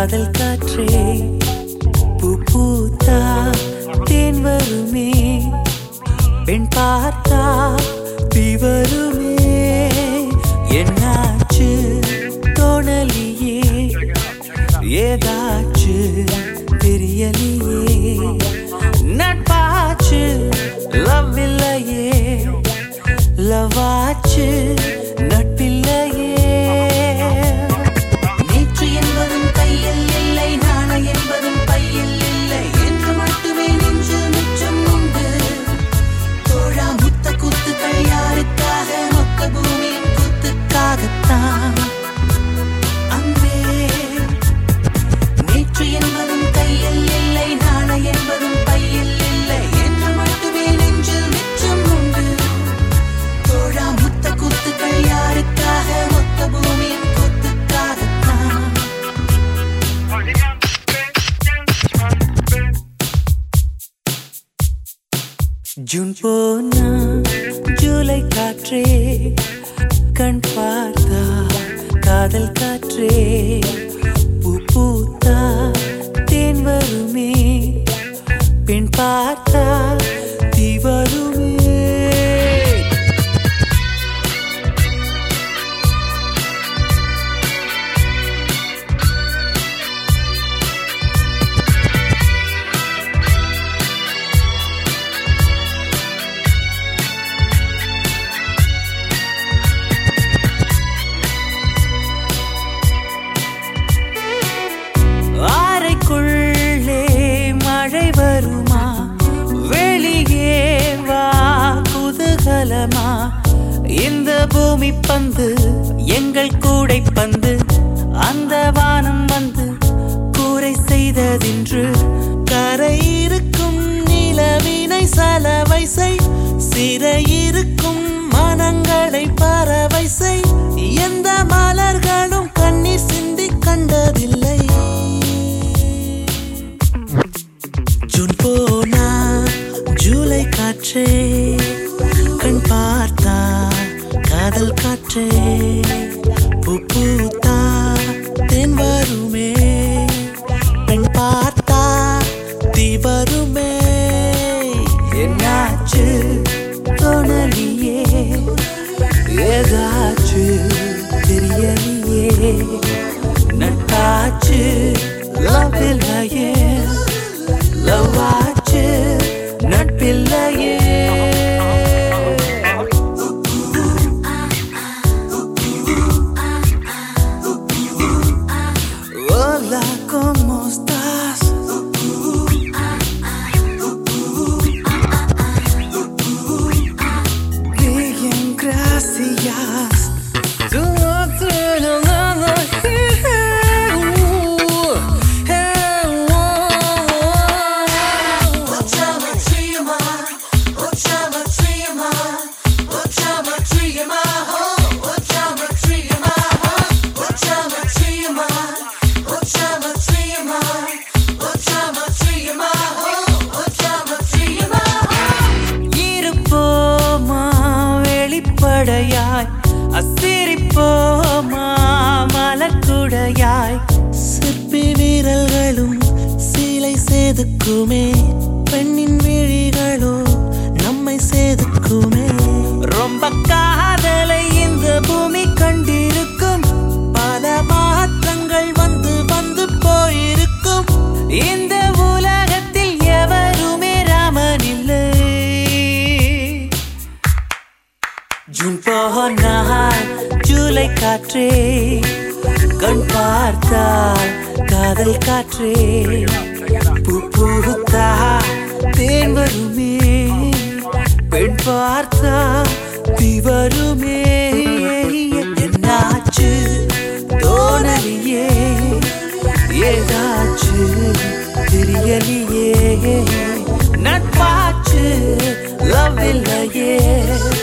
காதல் காற்றே பூ பூத்தா தேன் வருமே பெண் பார்த்தா தீ வருமே என்னாச்சு தோணலியே ஏதாச்சு தெரியலையே நட்பாச்சு லவ் இல்லையே லவாச்சு நட்பில்லையே நேற்று என்பதும் கையில் இல்லை நாளை என்பதும் பையில் இல்லை என்று மட்டுமே நெஞ்சு மிச்சம் உண்டு தோழா முத்த குத்துக்கள் யாருக்காக மொத்த பூமியின் குத்துக்காகத்தான் அன்பே நேற்று என்பதும் கையில் இல்லை நாளை என்பதும் பையில் இல்லை என்று மட்டுமே நெஞ்சில் மிச்சம் உண்டு தோழா முத்த குத்துக்கள் யாருக்காக மொத்த பூமியின் குத்துக்காகத்தான் ஜூன் போனா ஜூலை காற்றே கண் பார்த்தா காதல் காற்றே பூ பூத்தா தேன் வருமே பெண் பார்த்தா தீ வருமே அறைக்குள்ளே மழை வருமா வெளியே வா குதூகலமா இந்த பூமி பந்து எங்கள் கூடை பந்து அந்த வானம் வந்து கூரை செய்ததென்று கரை இருக்கும் நிலவினை சலவை செய் சிறையிருக்கும் மனங்களை பறவை செய் எந்த மலர்களும் கண்ணீர் சிந்தி கண்டதில்லை ஜூன் போனா ஜூலை காற்றே கண் பார்த்தா காதல் காற்றே பூ பூத்தா தென் வருமே பெண் பார்த்தா தீ வருமே என்னாச்சு தோணலியே ஏதாச்சு தெரியலையே நட்டாச்சு லவ் இல்லையே லவாச்சு நட்பில்லையே Hola, ¿cómo estás? Bien, gracias. Tú no te lo nada. இருப்போமா வெளிப்படையாய் அசிரிப்போமா மலக்குடையாய் சிற்பி வீரல்களும் சீலை செதுக்குமே பெண்ணின் விழிகளோ நம்மை செதுக்குமே ரொம்ப காதலை இந்த பூமி கண்டிருக்கும் பல மாற்றங்கள் வந்து வந்து போயிருக்கும் இந்த உலகத்தில் எவருமே ராமன் இல்லை ஜூன் போனால் ஜூலை காற்றே கண் பார்த்தால் காதல் காற்றே பூ பூத்தா தேன் வருமே பெண் பார்த்தா தீ வருமே என்னாச்சு தோணலியே ஏதாச்சு தெரியலையே நட்பாச்சு லவ் இல்லையே